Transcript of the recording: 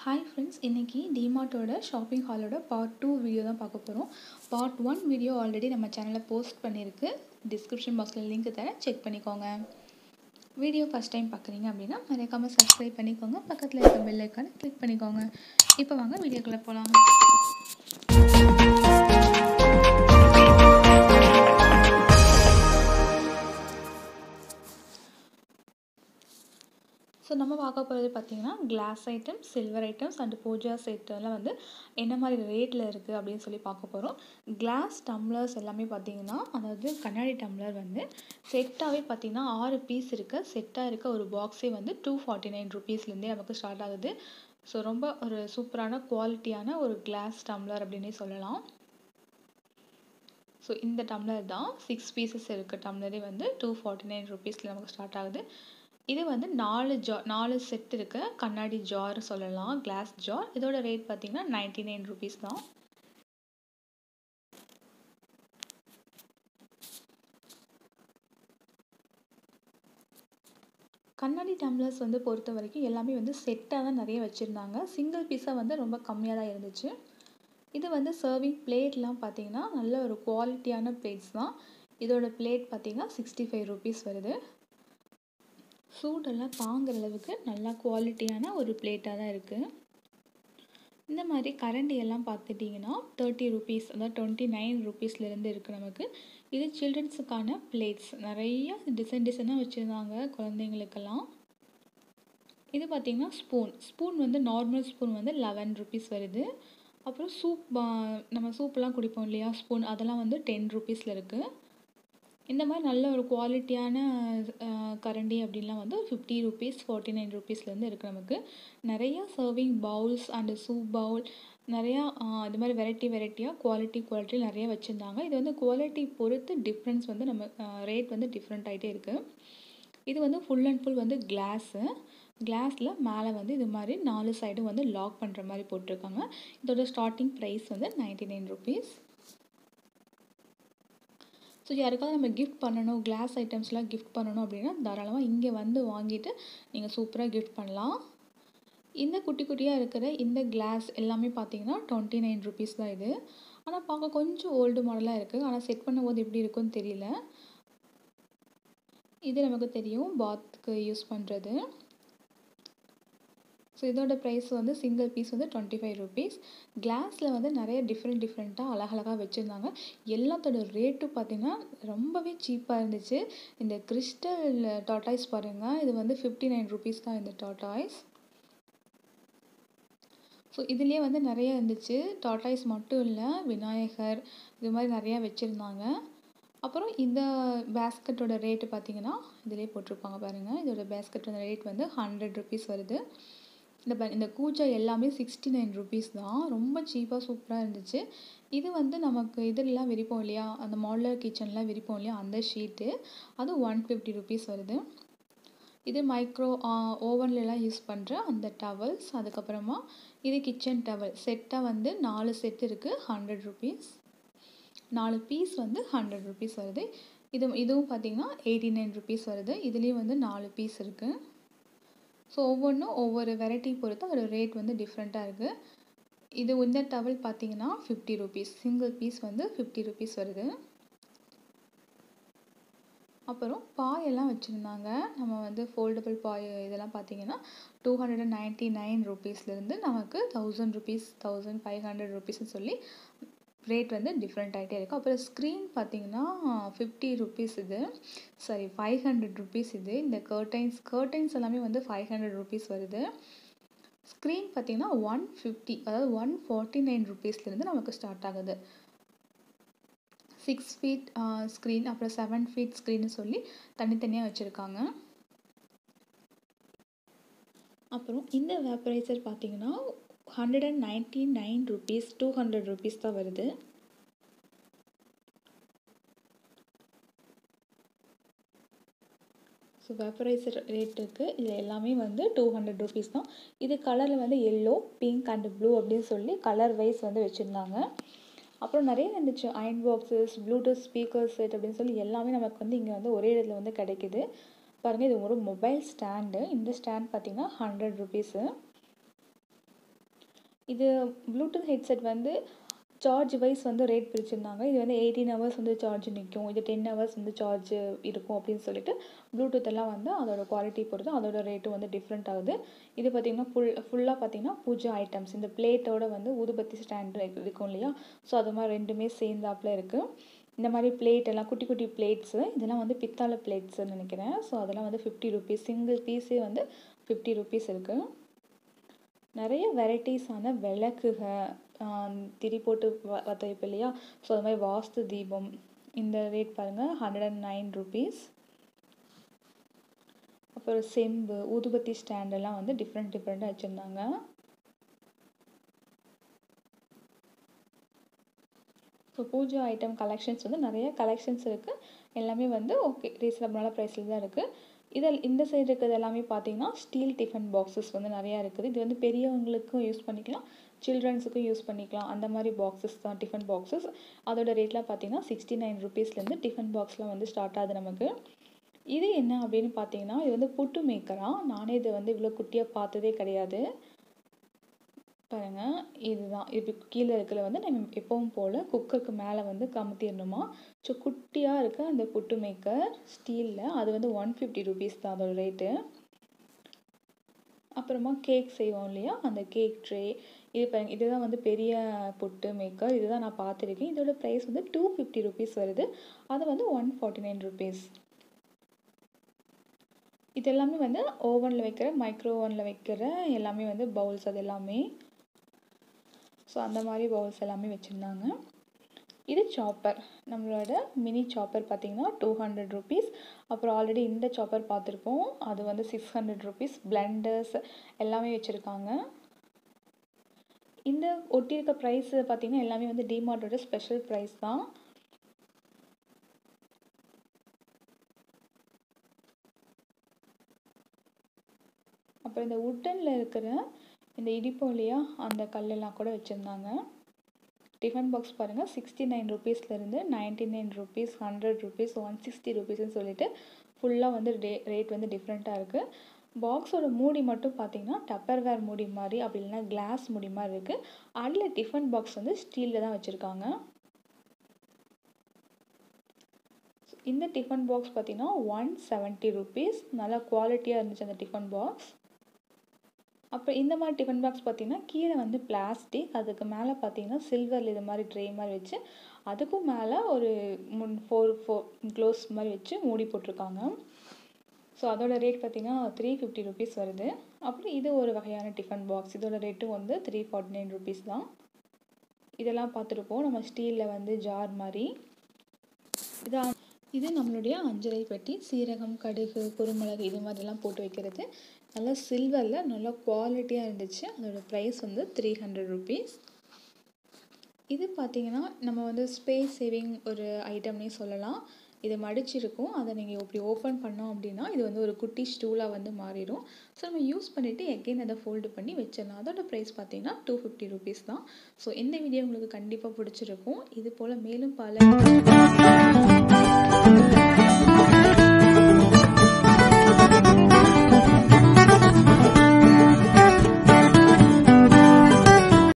hi friends இன்றைக்கி டிமார்ட்டோட shopping ஹாலோட பார்ட் டூ வீடியோ தான் பார்க்க போகிறோம் பார்ட் ஒன் வீடியோ ஆல்ரெடி நம்ம சேனலில் போஸ்ட் பண்ணியிருக்கு டிஸ்கிரிப்ஷன் பாக்ஸில் லிங்க் தரேன் செக் பண்ணிக்கோங்க வீடியோ ஃபஸ்ட் டைம் பார்க்குறீங்க அப்படின்னா மறக்காமல் சப்ஸ்கிரைப் பண்ணிக்கோங்க பக்கத்தில் இருக்க பெல் ஐக்கானை கிளிக் பண்ணிக்கோங்க இப்போ வாங்க வீடியோக்குள்ளே போகலாம் ஸோ நம்ம பார்க்க போகிறது பார்த்திங்கன்னா glass item silver items and puja செட்டெல்லாம் வந்து என்ன மாதிரி ரேட்டில் இருக்குது அப்படின்னு சொல்லி பார்க்க போகிறோம் கிளாஸ் டம்ளர்ஸ் எல்லாமே பார்த்திங்கன்னா அதாவது கண்ணாடி டம்ளர் வந்து செட்டாகவே பார்த்திங்கன்னா ஆறு பீஸ் இருக்க செட்டாக இருக்க ஒரு பாக்ஸே வந்து டூ ஃபார்ட்டி நைன் ருபீஸ்லேருந்தே நமக்கு ஸ்டார்ட் ஆகுது ஸோ ரொம்ப ஒரு சூப்பரான குவாலிட்டியான ஒரு கிளாஸ் டம்ளர் அப்படின்னே சொல்லலாம் ஸோ இந்த டம்ளர் தான் சிக்ஸ் பீசஸ் இருக்க டம்ளரே வந்து டூ ஃபார்ட்டி நைன் ருபீஸில் நமக்கு ஸ்டார்ட் ஆகுது இது வந்து நாலு ஜா நாலு செட் இருக்க கண்ணாடி ஜார் சொல்லலாம் கிளாஸ் ஜார் இதோட ரேட் பார்த்தீங்கன்னா நைன்டி நைன் ருபீஸ் தான் கண்ணாடி டம்ளர்ஸ் வந்து பொறுத்த வரைக்கும் எல்லாமே வந்து செட்டாக தான் நிறைய வச்சுருந்தாங்க சிங்கிள் பீஸாக வந்து ரொம்ப கம்மியாக தான் இருந்துச்சு இது வந்து சர்விங் பிளேட்லாம் பார்த்தீங்கன்னா நல்ல ஒரு குவாலிட்டியான பிளேட்ஸ் தான் இதோட பிளேட் பார்த்தீங்கன்னா சிக்ஸ்டி ஃபைவ் ருபீஸ் வருது சூடெல்லாம் தாங்குற அளவுக்கு நல்லா குவாலிட்டியான ஒரு பிளேட்டாக தான் இருக்குது இந்த மாதிரி கரண்டி எல்லாம் பார்த்துட்டிங்கன்னா தேர்ட்டி ருபீஸ் அதாவது டுவெண்ட்டி நைன் ருபீஸ்லேருந்து இருக்குது நமக்கு இது சில்ட்ரன்ஸுக்கான பிளேட்ஸ் நிறைய டிசைன் டிசைனாக வச்சுருந்தாங்க குழந்தைங்களுக்கெல்லாம் இது பார்த்திங்கன்னா ஸ்பூன் ஸ்பூன் வந்து நார்மல் ஸ்பூன் வந்து லெவன் ருபீஸ் வருது அப்புறம் சூப் நம்ம சூப்லாம் குடிப்போம் இல்லையா ஸ்பூன் அதெல்லாம் வந்து டென் ருபீஸில் இருக்குது இந்த மாதிரி நல்ல ஒரு குவாலிட்டியான கரண்டி அப்படின்லாம் வந்து ஃபிஃப்டி ருபீஸ் ஃபார்ட்டி நைன் ருபீஸ்லேருந்து இருக்குது நமக்கு நிறையா serving bowls and soup bowl நிறையா இது மாதிரி வெரைட்டி வெரைட்டியாக குவாலிட்டி குவாலிட்டி நிறைய வச்சுருந்தாங்க இது வந்து குவாலிட்டி பொறுத்து டிஃப்ரென்ஸ் வந்து நம்ம ரேட் வந்து டிஃப்ரெண்ட் ஆகிட்டே இருக்குது இது வந்து ஃபுல் அண்ட் ஃபுல் வந்து கிளாஸு கிளாஸில் மேலே வந்து இது மாதிரி நாலு சைடும் வந்து லாக் பண்ணுற மாதிரி போட்டிருக்காங்க இதோட ஸ்டார்டிங் ப்ரைஸ் வந்து நைன்டி நைன் ருபீஸ் ஸோ யாருக்காவது நம்ம கிஃப்ட் பண்ணணும் கிளாஸ் ஐட்டம்ஸ்லாம் கிஃப்ட் பண்ணணும் அப்படின்னா தாராளமாக இங்கே வந்து வாங்கிட்டு நீங்கள் சூப்பராக கிஃப்ட் பண்ணலாம் இந்த குட்டி குட்டியாக இருக்கிற இந்த கிளாஸ் எல்லாமே பார்த்தீங்கன்னா டுவெண்ட்டி நைன் ருபீஸ் தான் இது ஆனால் பார்க்க கொஞ்சம் ஓல்டு மாடலாக இருக்குது ஆனால் செட் பண்ணும்போது எப்படி இருக்குன்னு தெரியல இது நமக்கு தெரியும் பாத்துக்கு யூஸ் பண்ணுறது ஸோ இதோட ப்ரைஸ் வந்து சிங்கிள் பீஸ் வந்து டுவெண்ட்டி ஃபைவ் ருபீஸ் கிளாஸில் வந்து நிறைய டிஃப்ரெண்ட் டிஃப்ரெண்ட்டாக அழகழகாக வச்சுருந்தாங்க எல்லாத்தோட ரேட்டும் பார்த்திங்கன்னா ரொம்பவே சீப்பாக இருந்துச்சு இந்த கிறிஸ்டல் டாட்டாய்ஸ் பாருங்கள் இது வந்து ஃபிஃப்டி நைன் ருபீஸ் தான் இந்த டாட்டாய்ஸ் ஸோ இதுலேயே வந்து நிறைய இருந்துச்சு டாட்டாய்ஸ் மட்டும் இல்லை விநாயகர் இது மாதிரி நிறையா வச்சுருந்தாங்க அப்புறம் இந்த பேஸ்கட்டோட ரேட்டு பார்த்தீங்கன்னா இதிலே போட்டிருப்பாங்க பாருங்கள் இதோட பேஸ்கட்டோட ரேட் வந்து ஹண்ட்ரட் ருபீஸ் வருது இந்த இந்த கூஜா எல்லாமே சிக்ஸ்டி நைன் ருபீஸ் தான் ரொம்ப சீப்பாக சூப்பராக இருந்துச்சு இது வந்து நமக்கு இதெல்லாம் விரிப்போம் இல்லையா அந்த மாடலர் கிச்சன்லாம் விரிப்போம் இல்லையா அந்த ஷீட்டு அது ஒன் ஃபிஃப்டி ருபீஸ் வருது இது மைக்ரோ ஓவன்லலாம் யூஸ் பண்ணுற அந்த டவல்ஸ் அதுக்கப்புறமா இது கிச்சன் டவல் செட்டாக வந்து நாலு செட் இருக்குது ஹண்ட்ரட் ருபீஸ் நாலு பீஸ் வந்து ஹண்ட்ரட் ருபீஸ் வருது இது இதுவும் பார்த்திங்கன்னா எயிட்டி நைன் ருபீஸ் வருது இதுலேயும் வந்து நாலு பீஸ் இருக்குது ஸோ ஒவ்வொன்றும் ஒவ்வொரு வெரைட்டி பொறுத்து அதோட ரேட் வந்து டிஃப்ரெண்ட்டாக இருக்குது இது இந்த டவல் பார்த்தீங்கன்னா ஃபிஃப்டி ருபீஸ் சிங்கிள் பீஸ் வந்து ஃபிஃப்டி ருபீஸ் வருது அப்புறம் பாயெல்லாம் வச்சுருந்தாங்க நம்ம வந்து ஃபோல்டபுள் பாய் இதெல்லாம் பார்த்தீங்கன்னா two hundred and ninety nine ருபீஸ்லேருந்து நமக்கு thousand rupees thousand five hundred ருபீஸ்னு சொல்லி ரேட் வந்து டிஃப்ரெண்ட் ஆகிட்டே இருக்கும் அப்புறம் ஸ்க்ரீன் பார்த்தீங்கன்னா ஃபிஃப்டி ருபீஸ் இது சாரி ஃபைவ் ஹண்ட்ரட் ருபீஸ் இது இந்த கர்டைன்ஸ் கர்டைன்ஸ் எல்லாமே வந்து ஃபைவ் ஹண்ட்ரட் ருபீஸ் வருது ஸ்க்ரீன் பார்த்தீங்கன்னா ஒன் ஃபிஃப்டி அதாவது ஒன் ஃபார்ட்டி நைன் ருபீஸ்லேருந்து நமக்கு ஸ்டார்ட் ஆகுது சிக்ஸ் ஃபீட் ஸ்க்ரீன் அப்புறம் செவன் ஃபீட் ஸ்க்ரீன்னு சொல்லி தனித்தனியாக வச்சுருக்காங்க அப்புறம் இந்த வேப்பரைசர் பார்த்தீங்கன்னா hundred and ninety nine rupees two hundred rupees தான் வருது ஸோ வேப்பரைசர் ரேட் இருக்குது இது எல்லாமே வந்து டூ ஹண்ட்ரட் ருபீஸ் தான் இது கலரில் வந்து எல்லோ பிங்க் அண்ட் ப்ளூ அப்படின்னு சொல்லி கலர் வைஸ் வந்து வச்சுருந்தாங்க அப்புறம் நிறைய இருந்துச்சு iron boxes Bluetooth speaker set அப்படின்னு சொல்லி எல்லாமே நமக்கு வந்து இங்கே வந்து ஒரே இடத்துல வந்து கிடைக்குது பாருங்கள் இது ஒரு மொபைல் ஸ்டாண்டு இந்த ஸ்டாண்ட் பார்த்திங்கன்னா ஹண்ட்ரட் ருபீஸு இது ப்ளூடூத் ஹெட்செட் வந்து சார்ஜ் வைஸ் வந்து ரேட் பிரிச்சிருந்தாங்க இது வந்து எயிட்டீன் ஹவர்ஸ் வந்து சார்ஜ் நிற்கும் இது டென் ஹவர்ஸ் வந்து சார்ஜ் இருக்கும் அப்படின்னு சொல்லிட்டு ப்ளூடூத் எல்லாம் வந்து அதோட குவாலிட்டி பொறுத்து அதோட ரேட்டும் வந்து டிஃப்ரெண்ட் ஆகுது இது பார்த்திங்கன்னா ஃபுல் ஃபுல்லாக பார்த்திங்கன்னா பூஜா ஐட்டம்ஸ் இந்த பிளேட்டோட வந்து ஊதுபத்தி ஸ்டாண்ட் இருக்கும் இல்லையா ஸோ அது மாதிரி ரெண்டுமே சேர்ந்தாப்புல இருக்குது இந்த மாதிரி பிளேட் எல்லாம் குட்டி குட்டி பிளேட்ஸு இதெல்லாம் வந்து பித்தாளை பிளேட்ஸ்ன்னு நினைக்கிறேன் ஸோ அதெல்லாம் வந்து ஃபிஃப்டி ருபீஸ் சிங்கிள் பீஸே வந்து ஃபிஃப்டி ருபீஸ் இருக்குது நிறைய வெரைட்டிஸான விளக்குக திரி போட்டு வ பற்ற வைப்போம் இல்லையா ஸோ அது மாதிரி வாஸ்து தீபம் இந்த ரேட் பாருங்கள் ஹண்ட்ரட் அண்ட் நைன் ருபீஸ் அப்புறம் செம்பு ஊதுபத்தி ஸ்டாண்டெல்லாம் வந்து டிஃப்ரெண்ட் டிஃப்ரெண்ட்டாக வச்சுருந்தாங்க ஸோ பூஜா ஐட்டம் கலெக்ஷன்ஸ் வந்து நிறைய கலெக்ஷன்ஸ் இருக்குது எல்லாமே வந்து ஓகே ரீசனபிளான ப்ரைஸில் தான் இருக்குது இதில் இந்த சைடு இருக்கிறது எல்லாமே பார்த்தீங்கன்னா ஸ்டீல் டிஃபன் பாக்ஸஸ் வந்து நிறையா இருக்குது இது வந்து பெரியவங்களுக்கும் யூஸ் பண்ணிக்கலாம் சில்ட்ரன்ஸுக்கும் யூஸ் பண்ணிக்கலாம் அந்த மாதிரி பாக்ஸஸ் தான் டிஃபன் பாக்ஸஸ் அதோட ரேட்லாம் பார்த்தீங்கன்னா சிக்ஸ்டி நைன் ருபீஸ்லேருந்து டிஃபன் பாக்ஸ்லாம் வந்து ஸ்டார்ட் ஆகுது நமக்கு இது என்ன அப்படின்னு பார்த்தீங்கன்னா இது வந்து புட்டு மேக்கராக நானே இதை வந்து இவ்வளோ குட்டியாக பார்த்ததே கிடையாது பாருங்கள் இதுதான் இது கீழே இருக்கிற வந்து நம்ம எப்பவும் போல் குக்கருக்கு மேலே வந்து கமுத்திடணுமா ஸோ குட்டியாக இருக்க அந்த புட்டு மேக்கர் ஸ்டீலில் அது வந்து ஒன் ஃபிஃப்டி ருபீஸ் தான் அதோட ரேட்டு அப்புறமா கேக் செய்வோம் இல்லையா அந்த கேக் ட்ரே இது பாருங்க இதுதான் வந்து பெரிய புட்டு மேக்கர் இதுதான் நான் பார்த்துருக்கேன் இதோட ப்ரைஸ் வந்து டூ ஃபிஃப்டி ருபீஸ் வருது அது வந்து ஒன் ஃபார்ட்டி நைன் ருபீஸ் இது எல்லாமே வந்து ஓவனில் வைக்கிற மைக்ரோ ஓவனில் வைக்கிற எல்லாமே வந்து பவுல்ஸ் அது எல்லாமே ஸோ அந்த மாதிரி பவுல்ஸ் எல்லாமே வச்சுருந்தாங்க இது சாப்பர் நம்மளோட மினி சாப்பர் பார்த்திங்கன்னா டூ ஹண்ட்ரட் ருபீஸ் அப்புறம் ஆல்ரெடி இந்த சாப்பர் பார்த்துருப்போம் அது வந்து சிக்ஸ் ஹண்ட்ரட் ருபீஸ் பிளெண்டர்ஸ் எல்லாமே வச்சுருக்காங்க இந்த ஒட்டியிருக்க ப்ரைஸ் பார்த்திங்கன்னா எல்லாமே வந்து டிமார்ட்டோட ஸ்பெஷல் ப்ரைஸ் தான் அப்புறம் இந்த உட்டனில் இருக்கிற இந்த இடிப்போம் இல்லையா அந்த கல்லெல்லாம் கூட வச்சுருந்தாங்க டிஃபன் பாக்ஸ் பாருங்கள் சிக்ஸ்டி நைன் ருபீஸ்லேருந்து ninety nine rupees hundred rupees one sixty ருபீஸ்னு சொல்லிட்டு ஃபுல்லாக வந்து ரே ரேட் வந்து டிஃப்ரெண்ட்டாக இருக்குது பாக்ஸோட மூடி மட்டும் பார்த்தீங்கன்னா டப்பர்வேர் மூடி மாதிரி அப்படி இல்லைன்னா கிளாஸ் மூடி மாதிரி இருக்குது அதில் டிஃபன் பாக்ஸ் வந்து ஸ்டீலில் தான் வச்சுருக்காங்க இந்த டிஃபன் பாக்ஸ் பார்த்தீங்கன்னா ஒன் செவன்ட்டி ருபீஸ் நல்லா குவாலிட்டியாக இருந்துச்சு அந்த டிஃபன் பாக்ஸ் அப்புறம் இந்த மாதிரி டிஃபன் பாக்ஸ் பார்த்தீங்கன்னா கீழே வந்து பிளாஸ்டிக் அதுக்கு மேலே பார்த்தீங்கன்னா சில்வரில் இது மாதிரி ட்ரே மாதிரி வச்சு அதுக்கும் மேலே ஒரு முன் ஃபோர் ஃபோர் க்ளோஸ் மாதிரி வச்சு மூடி போட்டிருக்காங்க ஸோ அதோட ரேட் பார்த்தீங்கன்னா த்ரீ ஃபிஃப்டி ருபீஸ் வருது அப்புறம் இது ஒரு வகையான டிஃபன் பாக்ஸ் இதோட ரேட்டும் வந்து த்ரீ ஃபார்ட்டி நைன் ருபீஸ் தான் இதெல்லாம் பார்த்துருப்போம் நம்ம ஸ்டீலில் வந்து ஜார் மாதிரி இதான் இது நம்மளுடைய அஞ்சரை பெட்டி சீரகம் கடுகு குருமிளகு இது மாதிரிலாம் போட்டு வைக்கிறது நல்லா சில்வரில் நல்லா குவாலிட்டியாக இருந்துச்சு அதோடய ப்ரைஸ் வந்து த்ரீ ஹண்ட்ரட் ருபீஸ் இது பார்த்திங்கன்னா நம்ம வந்து ஸ்பேஸ் சேவிங் ஒரு ஐட்டம்னே சொல்லலாம் இது மடிச்சிருக்கும் அதை நீங்கள் இப்படி ஓப்பன் பண்ணோம் அப்படின்னா இது வந்து ஒரு குட்டி ஸ்டூலாக வந்து மாறிடும் ஸோ நம்ம யூஸ் பண்ணிவிட்டு எகெயின் அதை ஃபோல்டு பண்ணி வச்சிடலாம் அதோட ப்ரைஸ் பார்த்தீங்கன்னா டூ ஃபிஃப்டி ருபீஸ் தான் ஸோ இந்த வீடியோ உங்களுக்கு கண்டிப்பாக பிடிச்சிருக்கும் இது போல் மேலும் பல